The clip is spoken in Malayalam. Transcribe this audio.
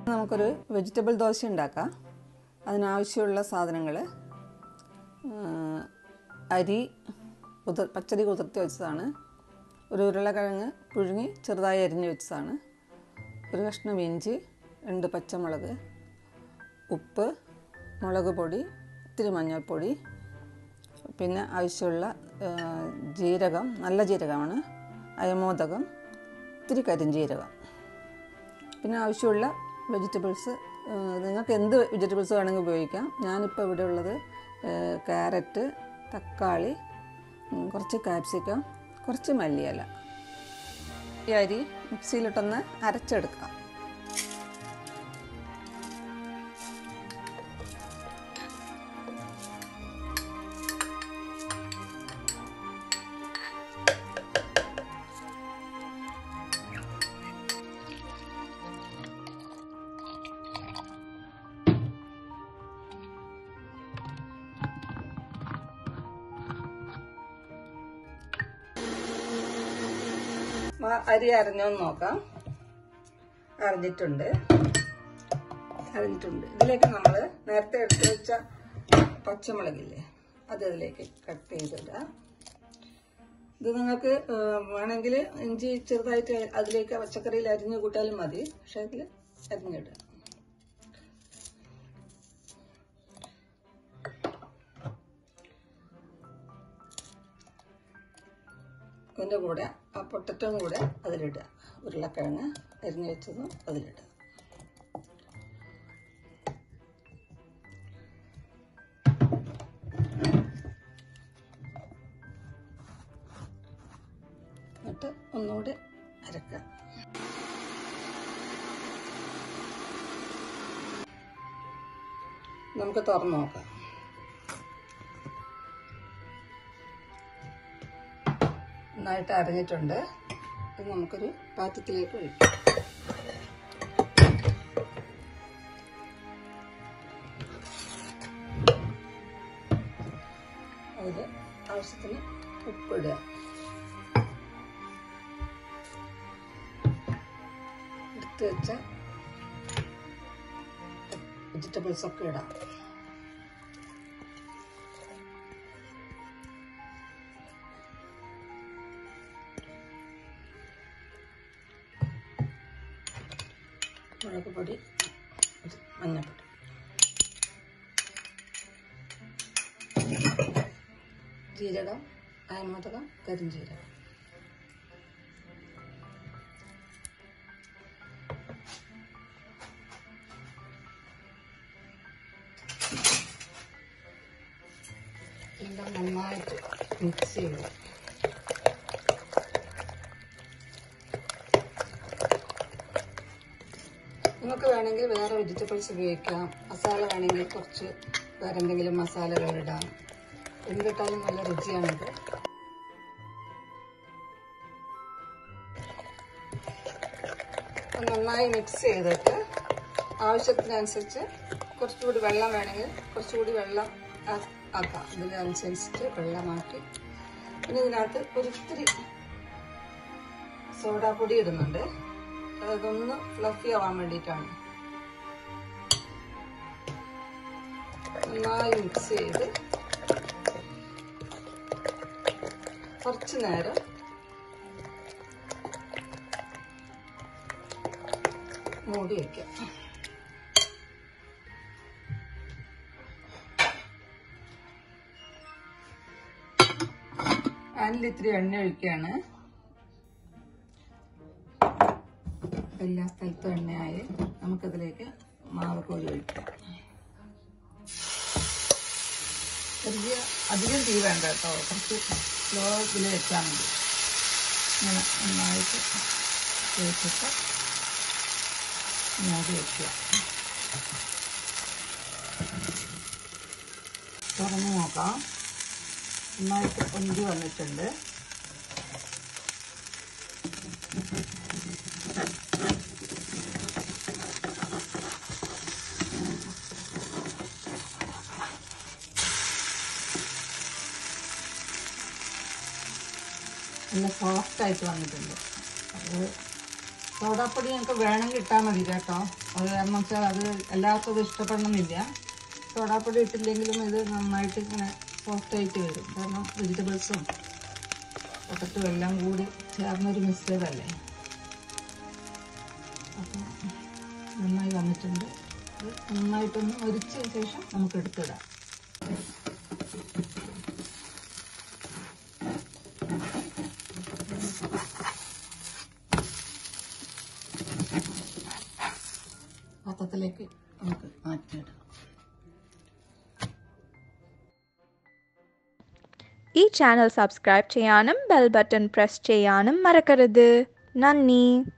നമുക്കൊരു വെജിറ്റബിൾ ദോശ ഉണ്ടാക്കാം അതിനാവശ്യമുള്ള സാധനങ്ങൾ അരി കുതിർ പച്ചരി കുതിർത്തി വെച്ചതാണ് ഒരു ഉരുളക്കിഴങ്ങ് പുഴുങ്ങി ചെറുതായി അരിഞ്ഞ് വെച്ചതാണ് ഒരു കഷ്ണം ഇഞ്ചി രണ്ട് പച്ചമുളക് ഉപ്പ് മുളക് പൊടി ഇത്തിരി മഞ്ഞൾപ്പൊടി പിന്നെ ആവശ്യമുള്ള ആ, ജീരകം നല്ല ജീരകമാണ് അയമോദകം ഇത്തിരി കരിഞ്ജീരകം പിന്നെ ആവശ്യമുള്ള വെജിറ്റബിൾസ് നിങ്ങൾക്ക് എന്ത് വെജിറ്റബിൾസ് വേണമെങ്കിൽ ഉപയോഗിക്കാം ഞാനിപ്പോൾ ഇവിടെ ഉള്ളത് ക്യാരറ്റ് തക്കാളി ഉം, കുറച്ച് കാപ്സിക്കം കുറച്ച് മല്ലിയില ഈ അരി മിക്സിയിലിട്ടൊന്ന് അരച്ചെടുക്കാം മ- അരി അരഞ്ഞോന്ന് നോക്കാം അരഞ്ഞിട്ടുണ്ട് അരഞ്ഞിട്ടുണ്ട് ഇതിലേക്ക് നമ്മൾ നേരത്തെ എടുത്ത് വെച്ച പച്ചമുളകില്ലേ അത് ഇതിലേക്ക് കട്ട് ചെയ്തിടുക ഇത് നിങ്ങൾക്ക് വേണമെങ്കിൽ ഇഞ്ചി ചെറുതായിട്ട് അതിലേക്ക് പച്ചക്കറിയിൽ അരിഞ്ഞു കൂട്ടാലും മതി പക്ഷെ അതിൽ അരിഞ്ഞിടുക അതിൻ്റെ കൂടെ ആ പൊട്ടറ്റവും കൂടെ അതിലിടുക ഉരുളക്കിഴങ്ങ് അരിഞ്ഞു വെച്ചതും അതിലിടുക എന്നിട്ട് ഒന്നുകൂടി അരക്കുക നമുക്ക് തുറന്നു നോക്കാം നന്നായിട്ട് അരഞ്ഞിട്ടുണ്ട് ഇത് നമുക്കൊരു പാത്രത്തിലേക്ക് ഒഴിക്കാം അതിൽ ആവശ്യത്തിന് ഉപ്പിടുക എടുത്ത് വെച്ച വെജിറ്റബിൾസ് ഒക്കെ ഇടാം മുളക് പൊടി മഞ്ഞൾപ്പൊടി ജീരകം അയമോദകം കരിഞ്ജീരകം എല്ലാം നന്നായിട്ട് മിക്സ് ചെയ്യുക നിങ്ങൾക്ക് വേണമെങ്കിൽ വേറെ വെജിറ്റബിൾസ് ഉപയോഗിക്കാം മസാല വേണമെങ്കിൽ കുറച്ച് വേറെ എന്തെങ്കിലും മസാലകൾ ഇടാം എന്തിട്ടാലും നല്ല രുചിയാണിത് അത് നന്നായി മിക്സ് ചെയ്തിട്ട് ആവശ്യത്തിനനുസരിച്ച് കുറച്ചുകൂടി വെള്ളം വേണമെങ്കിൽ കുറച്ചുകൂടി വെള്ളം ആ- ആക്കാം ഇതിനനുസരിച്ചിട്ട് വെള്ളമാക്കി പിന്നെ ഇതിനകത്ത് ഒരിത്തിരി സോഡാപ്പൊടി ഇടുന്നുണ്ട് അതൊന്ന് ഫ്ലഫി ആവാൻ വേണ്ടിയിട്ടാണ് നന്നായി മിക്സ് ചെയ്ത് കുറച്ച് നേരം മൂടി വയ്ക്കാം പാനിൽ ഇത്തിരി എണ്ണ ഒഴിക്കുകയാണ് എല്ലാ സ്ഥലത്തും എണ്ണയായി നമുക്കതിലേക്ക് മാവ് കോരി ഒഴിക്കാം ചെറിയ അധികം തീ വേണ്ട കേട്ടോ കുറച്ച് സ്ലോ ഇതിൽ വെച്ചാൽ മതി ഇങ്ങനെ നന്നായിട്ട് തേച്ചിട്ട് മൂടി വയ്ക്കുക തുറന്ന് നോക്കാം നന്നായിട്ട് പൊന്തി വന്നിട്ടുണ്ട് നല്ല സോഫ്റ്റ് ആയിട്ട് വന്നിട്ടുണ്ട് അത് സോഡാപ്പൊടി ഞങ്ങൾക്ക് വേണമെങ്കിൽ ഇട്ടാൽ മതി കേട്ടോ അത് കാരണം വെച്ചാൽ അത് എല്ലാവർക്കും അത് ഇഷ്ടപ്പെടണമെന്നില്ല സോഡാപ്പൊടി ഇട്ടില്ലെങ്കിലും ഇത് നന്നായിട്ട് ഇങ്ങനെ സോഫ്റ്റ് ആയിട്ട് വരും കാരണം വെജിറ്റബിൾസും പൊട്ടറ്റും എല്ലാം കൂടി ചേർന്നൊരു മിക്സ്ചർ അല്ലേ അപ്പം നന്നായി വന്നിട്ടുണ്ട് ഇത് നന്നായിട്ടൊന്ന് ഒരിച്ചതിന് ശേഷം നമുക്ക് എടുത്തിടാം പാത്രത്തിലേക്ക് നമുക്ക് മാറ്റിയിടാം ഈ ചാനൽ സബ്സ്ക്രൈബ് ചെയ്യാനും ബെൽ ബട്ടൺ പ്രസ് ചെയ്യാനും മറക്കരുത് നന്ദി